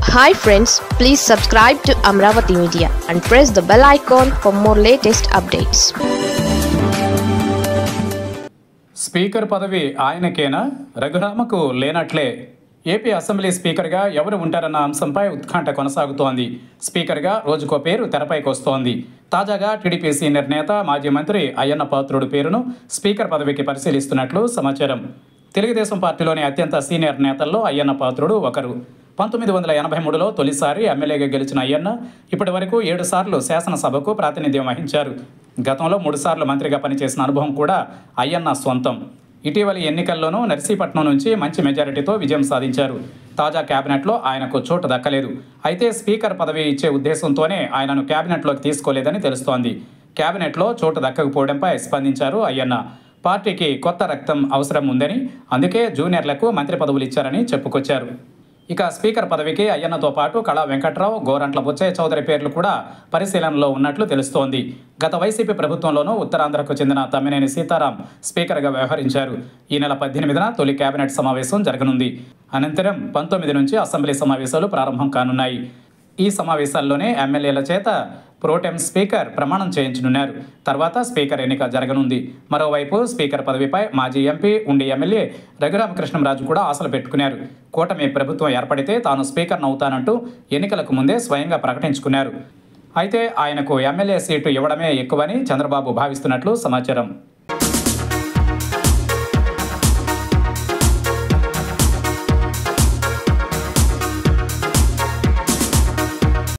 hi friends please subscribe to Amaravati Media and press the bell icon for more latest updates speaker పదవి ఆయనకేనా రఘురామకు లేనట్లే AP assembly స్పీకర్గా ఎవరు ఉంటారన్న అంశంపై ఉత్కంఠ కొనసాగుతోంది స్పీకర్గా రోజుకో పేరు తెరపైకి వస్తోంది తాజాగా టీడీపీ సీనియర్ నేత మాజీ మంత్రి అయ్యన్న పాత్రుడు పేరును స్పీకర్ పదవికి పరిశీలిస్తున్నట్లు సమాచారం తెలుగుదేశం పార్టీలోని అత్యంత సీనియర్ నేతల్లో అయ్యన్న పాత్రుడు ఒకరు పంతొమ్మిది వందల ఎనభై మూడులో తొలిసారి ఎమ్మెల్యేగా గెలిచిన అయ్యన్న ఇప్పటి వరకు ఏడు సార్లు శాసనసభకు ప్రాతినిధ్యం వహించారు గతంలో మూడుసార్లు మంత్రిగా పనిచేసిన అనుభవం కూడా అయ్యన్న సొంతం ఇటీవలి ఎన్నికల్లోనూ నర్సీపట్నం నుంచి మంచి మెజారిటీతో విజయం సాధించారు తాజా కేబినెట్లో ఆయనకు చోటు దక్కలేదు అయితే స్పీకర్ పదవి ఇచ్చే ఉద్దేశంతోనే ఆయనను కేబినెట్లోకి తీసుకోలేదని తెలుస్తోంది కేబినెట్లో చోటు దక్కకపోవడంపై స్పందించారు అయ్యన్న పార్టీకి కొత్త రక్తం అవసరం ఉందని అందుకే జూనియర్లకు మంత్రి పదవులు ఇచ్చారని చెప్పుకొచ్చారు ఇక స్పీకర్ పదవికి అయ్యన్నతో పాటు కళా వెంకట్రావు గోరంట్ల బుచ్చయ్య చౌదరి పేర్లు కూడా పరిశీలనలో ఉన్నట్లు తెలుస్తోంది గత వైసీపీ ప్రభుత్వంలోనూ ఉత్తరాంధ్రకు చెందిన తమ్మినేని సీతారాం స్పీకర్గా వ్యవహరించారు ఈ నెల పద్దెనిమిదిన తొలి కేబినెట్ సమావేశం జరగనుంది అనంతరం పంతొమ్మిది నుంచి అసెంబ్లీ సమావేశాలు ప్రారంభం కానున్నాయి ఈ సమావేశాల్లోనే ఎమ్మెల్యేల చేత ప్రోటెం స్పీకర్ ప్రమాణం చేయించనున్నారు తర్వాత స్పీకర్ ఎన్నిక జరగనుంది మరోవైపు స్పీకర్ పదవిపై మాజీ ఎంపీ ఉండి ఎమ్మెల్యే రఘురామకృష్ణంరాజు కూడా ఆశలు పెట్టుకున్నారు కూటమి ప్రభుత్వం ఏర్పడితే తాను స్పీకర్ను అవుతానంటూ ఎన్నికలకు ముందే స్వయంగా ప్రకటించుకున్నారు అయితే ఆయనకు ఎమ్మెల్యే సీటు ఇవ్వడమే ఎక్కువని చంద్రబాబు భావిస్తున్నట్లు సమాచారం